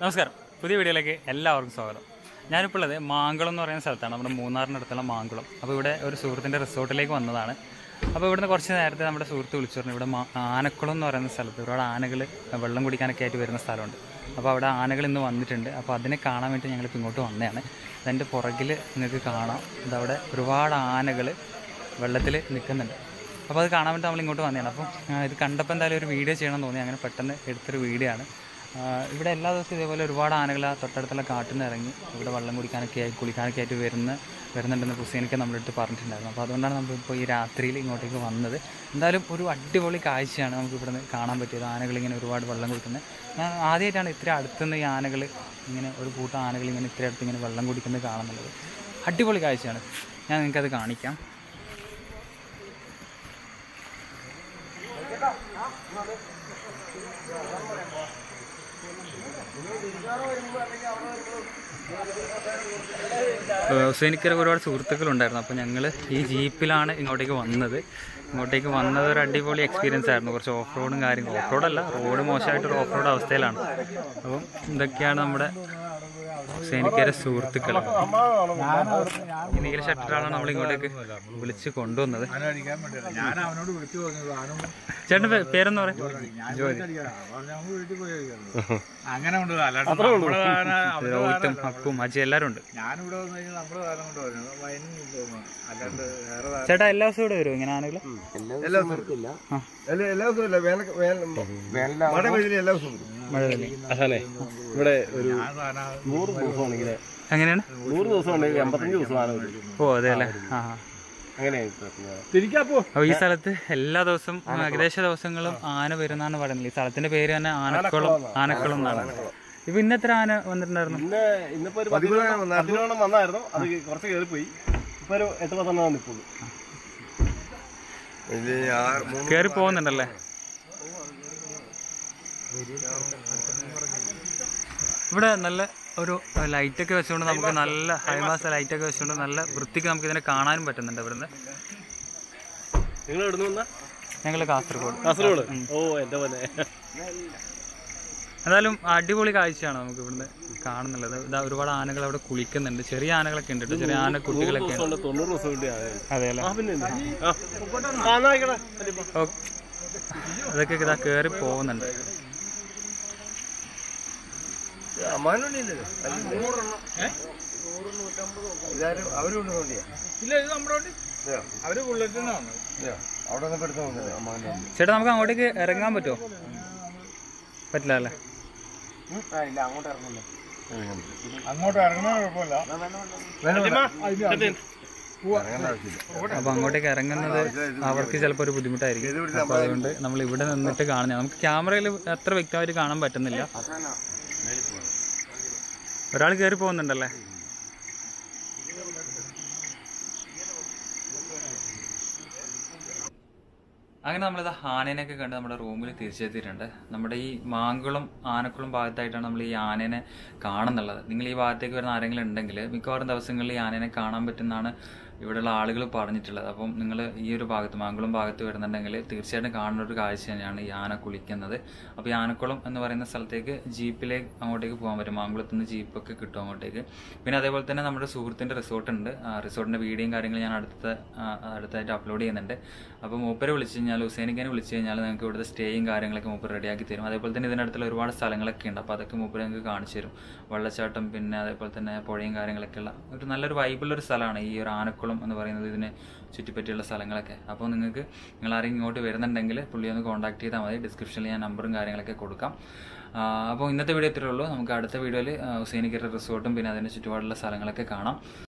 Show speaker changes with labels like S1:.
S1: നമസ്കാരം പുതിയ വീഡിയോയിലേക്ക് എല്ലാവർക്കും സ്വാഗതം ഞാനിപ്പോൾ ഉള്ളത് മാങ്കുളം എന്ന് പറയുന്ന സ്ഥലത്താണ് നമ്മുടെ മൂന്നാറിനടുത്തുള്ള മാങ്കുളം അപ്പോൾ ഇവിടെ ഒരു സുഹൃത്തിൻ്റെ റിസോർട്ടിലേക്ക് വന്നതാണ് അപ്പോൾ ഇവിടുന്ന് കുറച്ച് നേരത്തെ നമ്മുടെ സുഹൃത്ത് വിളിച്ചു പറഞ്ഞു ഇവിടെ മാ- ആനക്കുളം എന്ന് പറയുന്ന സ്ഥലത്ത് ഒരുപാട് ആനകൾ വെള്ളം കുടിക്കാനൊക്കെ ആയിട്ട് വരുന്ന സ്ഥലമുണ്ട് അപ്പോൾ അവിടെ ആനകൾ ഇന്ന് വന്നിട്ടുണ്ട് അപ്പോൾ അതിനെ കാണാൻ വേണ്ടി ഞങ്ങളിപ്പോൾ ഇങ്ങോട്ട് വന്നതാണ് അതിൻ്റെ പുറകിൽ നിങ്ങൾക്ക് കാണാം ഇതവിടെ ഒരുപാട് ആനകൾ വെള്ളത്തിൽ നിൽക്കുന്നുണ്ട് അപ്പോൾ അത് കാണാൻ വേണ്ടി നമ്മൾ ഇങ്ങോട്ട് വന്നതാണ് അപ്പം ആ, ഇത് കണ്ടപ്പോൾ എന്തായാലും ഒരു വീഡിയോ ചെയ്യണം എന്ന് തോന്നി അങ്ങനെ പെട്ടെന്ന് എടുത്തൊരു വീഡിയോ ആണ് ആ, ഇവിടെ എല്ലാ ദിവസവും ഇതേപോലെ ഒരുപാട് ആനകൾ ആ തൊട്ടടുത്തുള്ള കാട്ടിൽ നിന്ന് ഇറങ്ങി ഇവിടെ വെള്ളം കുടിക്കാനൊക്കെ ആയി കുളിക്കാനൊക്കെ ആയിട്ട് വരുന്ന വരുന്നുണ്ടെന്ന് ഹുസൈനൊക്കെ നമ്മുടെ അടുത്ത് പറഞ്ഞിട്ടുണ്ടായിരുന്നു അപ്പോൾ അതുകൊണ്ടാണ് നമ്മളിപ്പോൾ ഈ രാത്രിയിൽ ഇങ്ങോട്ടേക്ക് വന്നത് എന്തായാലും ഒരു അടിപൊളി കാഴ്ചയാണ് നമുക്ക് ഇവിടുന്ന് കാണാൻ പറ്റിയത് ആനകൾ ഇങ്ങനെ ഒരുപാട് വെള്ളം കുടിക്കുന്നത് ഞാൻ ആദ്യമായിട്ടാണ് ഇത്ര അടുത്തുനിന്ന് ഈ ആനകൾ ഇങ്ങനെ ഒരു കൂട്ടം ആനകൾ ഇങ്ങനെ ഇത്ര അടുത്ത് ഇങ്ങനെ വെള്ളം കുടിക്കുന്നത് കാണുന്നുള്ളത് അടിപൊളി കാഴ്ചയാണ് ഞാൻ നിങ്ങൾക്കത് കാണിക്കാം ഹുസൈനിക്കൊരു ഒരുപാട് സുഹൃത്തുക്കളുണ്ടായിരുന്നു അപ്പോൾ ഞങ്ങൾ ഈ ജീപ്പിലാണ് ഇങ്ങോട്ടേക്ക് വന്നത് ഇങ്ങോട്ടേക്ക് വന്നത് ഒരു അടിപൊളി എക്സ്പീരിയൻസ് ആയിരുന്നു കുറച്ച് ഓഫ് റോഡും കാര്യങ്ങളും ഓഫ് റോഡല്ല റോഡ് മോശമായിട്ടൊരു ഓഫ് റോഡ് അവസ്ഥയിലാണ് അപ്പം ഇതൊക്കെയാണ് നമ്മുടെ ഹുസൈനിക്കരെ സുഹൃത്തുക്കൾ ഈ നീല ഷട്ടറാണ് നമ്മൾ ഇങ്ങോട്ടേക്ക് വിളിച്ച് കൊണ്ടുവന്നത്
S2: ഞാൻ അവനോട് വിളിച്ചു പറഞ്ഞത് ആനും
S1: ചേട്ടൻ്റെ പേ- പേരെന്ന് പറയും ജോലി
S2: വീട്ടിൽ പോയി അങ്ങനെ ഉണ്ട് അല്ലാണ്ട് നമ്മുടെ ആന അവരുടെ
S1: രോഹിത്തും അപ്പും അജി എല്ലാവരും ഉണ്ട്
S2: ഞാനിവിടെ വന്നു കഴിഞ്ഞാൽ നമ്മുടെ കാലം കൊണ്ട് പറഞ്ഞു വയനും തോന്നുന്നു അല്ലാണ്ട് വേറെ കാലം
S1: ചേട്ടാ എല്ലാ ദിവസവും ഇവിടെ വരുമോ ഇങ്ങനെ ആണെങ്കിലും
S3: എല്ലാ ദിവസവും ഇല്ല എല്ലാ എല്ലാ ദിവസവും ഇല്ല വേനൽ വേനൽ മഴ പെയ്തില്ല എല്ലാ ദിവസവും വരും
S1: മഴയല്ലേ
S4: അതെ ഇവിടെ ഒരു
S2: ഞാൻ സാധനം
S4: നൂറ് ദിവസമാണെങ്കിൽ
S1: എങ്ങനെയാണ്
S4: നൂറ് ദിവസമാണെങ്കിൽ എൺപത്തഞ്ച് ദിവസം ആന വരും
S1: ഓ അതെ അല്ലേ ആ ആ.
S4: അങ്ങനെയാണ് പ്രശ്നം.
S2: തിരിക്കാപ്പോ
S1: അപ്പോൾ ഈ സ്ഥലത്ത് എല്ലാ ദിവസവും ഏകദേശ ദിവസങ്ങളും ആന വരുന്നാണ് പറയുന്നത് ഈ സ്ഥലത്തിന്റെ പേര് തന്നെ ആനക്കുളം ആനക്കുളം എന്നാണ് ഇപ്പൊ ഇന്ന് എത്ര ആന വന്നിട്ടുണ്ടായിരുന്നു
S4: ഇന്ന് ഇന്നിപ്പോ ഒരു പതിനോളം പതിനോളം വന്നായിരുന്നു അത് കുറച്ച് കയറിപ്പോയി ഇപ്പൊ ഒരു എട്ട് പത്തെണ്ണം നിൽക്കുള്ളൂ
S3: ഇത് ആറ് മൂന്ന്
S1: കയറി പോകുന്നുണ്ടല്ലേ ഇവിടെ നല്ല ഒരു ലൈറ്റൊക്കെ വെച്ചുകൊണ്ട് നമുക്ക് നല്ല ഹൈമാസ് ലൈറ്റൊക്കെ വെച്ചുകൊണ്ട് നല്ല വൃത്തിക്ക് നമുക്ക് ഇതിനെ കാണാനും പറ്റുന്നുണ്ട് ഇവിടുന്ന്
S4: നിങ്ങൾ എവിടെ വന്ന
S1: ഞങ്ങൾ കാസർഗോഡ്
S4: കാസർഗോഡ് ഓ എന്റെ പോലെ
S1: എന്തായാലും അടിപൊളി കാഴ്ചയാണ് നമുക്ക് ഇവിടുന്ന് കാണുന്നുള്ളത് ഇതാ ഒരുപാട് ആനകൾ അവിടെ കുളിക്കുന്നുണ്ട് ചെറിയ ആനകളൊക്കെ ഉണ്ട് കേട്ടോ ചെറിയ ആന കുട്ടികളൊക്കെ ഉണ്ട്.
S4: തൊണ്ണൂറ് ദിവസം വേണ്ടി ആയത്
S1: അതെ അല്ലേ
S4: ആ പിന്നെ എന്ത്? ആ. ആ, എന്നാ ആയിക്കോട്ടെ. ശരിപ്പോ.
S1: ഓ, അതൊക്കെ ഇതാ കയറി പോകുന്നുണ്ട്
S3: അമ്മാനുണ്ടില്ലല്ലോ ഇതാരും അവരും കൊണ്ട് വേണ്ടിയാ
S2: ഇല്ല ഇത് നമ്മുടെ വണ്ടി അവര് ബുള്ളറ്റിനാ വന്നത്
S3: അവിടെ നിന്ന് പെടുത്താൻ വന്നില്ല അമ്മാൻ്റെ വണ്ടി
S1: ചേട്ടാ നമുക്ക് അങ്ങോട്ടേക്ക് ഇറങ്ങാൻ പറ്റുമോ പറ്റില്ല അല്ലേ
S3: ഇല്ല അങ്ങോട്ട് ഇറങ്ങില്ല
S2: അങ്ങോട്ട് ഇറങ്ങണ കുഴപ്പമില്ല
S3: ഇറങ്ങേണ്ട ആവശ്യമില്ല
S1: അപ്പൊ അങ്ങോട്ടേക്ക് ഇറങ്ങുന്നത് അവർക്ക് ചിലപ്പോൾ ഒരു ബുദ്ധിമുട്ടായിരിക്കും അപ്പൊ അതുകൊണ്ട് നമ്മൾ ഇവിടെ നിന്നിട്ട് കാണുന്ന നമുക്ക് ക്യാമറയിൽ അത്ര വ്യക്തമായിട്ട് കാണാൻ പറ്റുന്നില്ല ഒരാൾ കയറി പോകുന്നുണ്ടല്ലേ അങ്ങനെ നമ്മളിത് ആനേനെയൊക്കെ കണ്ട് നമ്മുടെ റൂമിൽ തിരിച്ചെത്തിയിട്ടുണ്ട് നമ്മുടെ ഈ മാങ്കുളം ആനക്കുളം ഭാഗത്തായിട്ടാണ് നമ്മൾ ഈ ആനേനെ കാണുന്നുള്ളത് നിങ്ങൾ ഈ ഭാഗത്തേക്ക് വരുന്ന ആരെങ്കിലും ഉണ്ടെങ്കിൽ മിക്കവാറും ദിവസങ്ങളിൽ ഈ ആനേനെ കാണാൻ പറ്റുന്നതാണ് ഇവിടെയുള്ള ആളുകൾ പറഞ്ഞിട്ടുള്ളത് അപ്പം നിങ്ങൾ ഈ ഒരു ഭാഗത്ത് മാങ്കുളം ഭാഗത്ത് വരുന്നുണ്ടെങ്കിൽ തീർച്ചയായിട്ടും കാണുന്ന ഒരു കാഴ്ച തന്നെയാണ് ഈ ആന കുളിക്കുന്നത് അപ്പോൾ ഈ ആനക്കുളം എന്ന് പറയുന്ന സ്ഥലത്തേക്ക് ജീപ്പിലേക്ക് അങ്ങോട്ടേക്ക് പോകാൻ പറ്റും മാങ്കുളത്ത് നിന്ന് ജീപ്പൊക്കെ കിട്ടും അങ്ങോട്ടേക്ക് പിന്നെ അതേപോലെ തന്നെ നമ്മുടെ സുഹൃത്തിൻ്റെ റിസോർട്ട് ഉണ്ട് ആ റിസോർട്ടിൻ്റെ വീഡിയോയും കാര്യങ്ങളും ഞാൻ അടുത്ത ആ, അടുത്തായിട്ട് അപ്ലോഡ് ചെയ്യുന്നുണ്ട് അപ്പോൾ മൂപ്പരെ വിളിച്ചു കഴിഞ്ഞാൽ ഹുസൈനിക്കാനെ വിളിച്ചു കഴിഞ്ഞാൽ നിങ്ങൾക്ക് ഇവിടുത്തെ സ്റ്റേയും കാര്യങ്ങളൊക്കെ മൂപ്പർ റെഡിയാക്കി തരും അതേപോലെ തന്നെ ഇതിനടുത്തുള്ള ഒരുപാട് സ്ഥലങ്ങളൊക്കെ ഉണ്ട് അപ്പോൾ അതൊക്കെ മൂപ്പര് നിങ്ങൾക്ക് കാണിച്ചു തരും വെള്ളച്ചാട്ടം പിന്നെ അതേപോലെ തന്നെ പുഴയും കാര്യങ്ങളൊക്കെ ഉള്ള ഒരു നല്ലൊരു വൈബുള്ള ഒരു സ്ഥലമാണ് ഈ ഒരു ആനക്കുളം എന്ന് പറയുന്നത് ഇതിനെ ചുറ്റിപ്പറ്റിയുള്ള സ്ഥലങ്ങളൊക്കെ അപ്പോൾ നിങ്ങൾക്ക് നിങ്ങൾ ആരെങ്കിലും ഇങ്ങോട്ട് വരുന്നുണ്ടെങ്കിൽ പുള്ളി ഒന്ന് കോൺടാക്ട് ചെയ്താൽ മതി ഡിസ്ക്രിപ്ഷനിൽ ഞാൻ നമ്പറും കാര്യങ്ങളൊക്കെ കൊടുക്കാം ആ, അപ്പോൾ ഇന്നത്തെ വീഡിയോ ഇത്രയേ ഉള്ളൂ നമുക്ക് അടുത്ത വീഡിയോയിൽ ഹുസൈനിക്കര റിസോർട്ടും പിന്നെ അതിൻ്റെ ചുറ്റുപാടുള്ള സ്ഥലങ്ങളൊക്കെ കാണാം